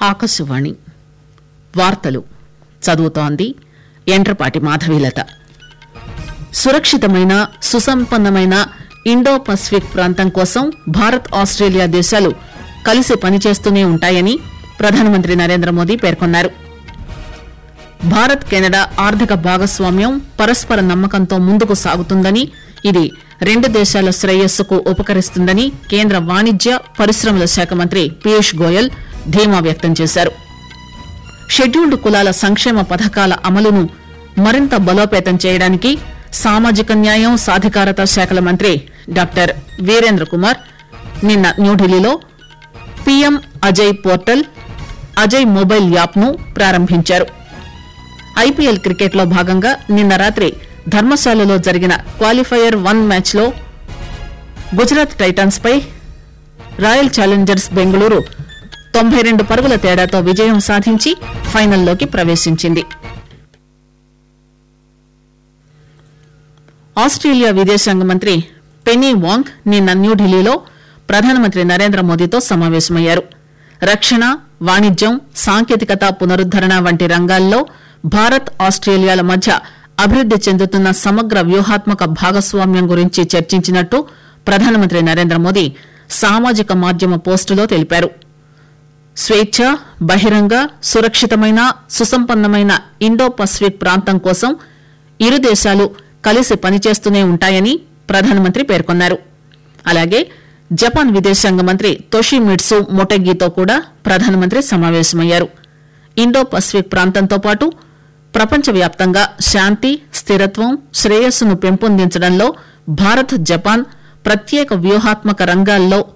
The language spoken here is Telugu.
ఆకాశవాణి వార్తలు చదువుతోంది ఎండ్రపాటి మాధవీలత సురక్షితమైన సుసంపన్నమైన ఇండో పసిఫిక్ ప్రాంతం కోసం భారత్ ఆస్ట్రేలియా దేశాలు కలిసి పనిచేస్తూనే ఉంటాయని ప్రధానమంత్రి నరేంద్ర మోదీ పేర్కొన్నారు భారత్ కెనడా ఆర్థిక భాగస్వామ్యం పరస్పర నమ్మకంతో ముందుకు సాగుతుందని ఇది రెండు దేశాల శ్రేయస్సుకు ఉపకరిస్తుందని కేంద్ర వాణిజ్య పరిశ్రమల శాఖ మంత్రి పీయూష్ గోయల్ ధీమా వ్యక్తం చేశారు షెడ్యూల్డ్ కులాల సంక్షేమ పథకాల అమలును మరింత బలోపేతం చేయడానికి సామాజిక న్యాయం సాధికారత శాఖల మంత్రి డాక్టర్ వీరేంద్ర కుమార్ నిన్న న్యూఢిల్లీలో PM Ajay portal Ajay mobile app ను ప్రారంభించారు ఐపీఎల్ క్రికెట్ లో భాగంగా నిన్న రాత్రి ధర్మశాలలో జరిగిన క్వాలిఫైయర్ వన్ మ్యాచ్ లో గుజరాత్ టైటాన్స్ పై రాయల్ ఛాలెంజర్స్ బెంగళూరు తొంభై రెండు పరుగుల తేడాతో విజయం సాధించి ఫైనల్లోకి ప్రవేశించింది ఆస్ట్రేలియా విదేశాంగ మంత్రి పెనీ వాంగ్ నిన్న న్యూఢిల్లీలో ప్రధానమంత్రి నరేంద్ర మోదీతో సమావేశమయ్యారు రక్షణ వాణిజ్యం సాంకేతికత పునరుద్దరణ వంటి రంగాల్లో భారత్ ఆస్ట్రేలియాల మధ్య అభివృద్ది చెందుతున్న సమగ్ర వ్యూహాత్మక భాగస్వామ్యం గురించి చర్చించినట్టు ప్రధానమంత్రి నరేంద్ర మోదీ సామాజిక మాధ్యమ పోస్టులో తెలిపారు స్వేచ్ఛ బహిరంగ సురక్షితమైన సుసంపన్నమైన ఇండో పసిఫిక్ ప్రాంతం కోసం ఇరు దేశాలు కలిసి పనిచేస్తూనే ఉంటాయని ప్రధానమంత్రి పేర్కొన్నారు అలాగే జపాన్ విదేశాంగ మంత్రి తోషిమిట్సు మొటెగితో కూడా ప్రధానమంత్రి సమావేశమయ్యారు ఇండో పసిఫిక్ ప్రాంతంతో పాటు ప్రపంచవ్యాప్తంగా శాంతి స్థిరత్వం శ్రేయస్సును పెంపొందించడంలో భారత్ జపాన్ ప్రత్యేక వ్యూహాత్మక రంగాల్లో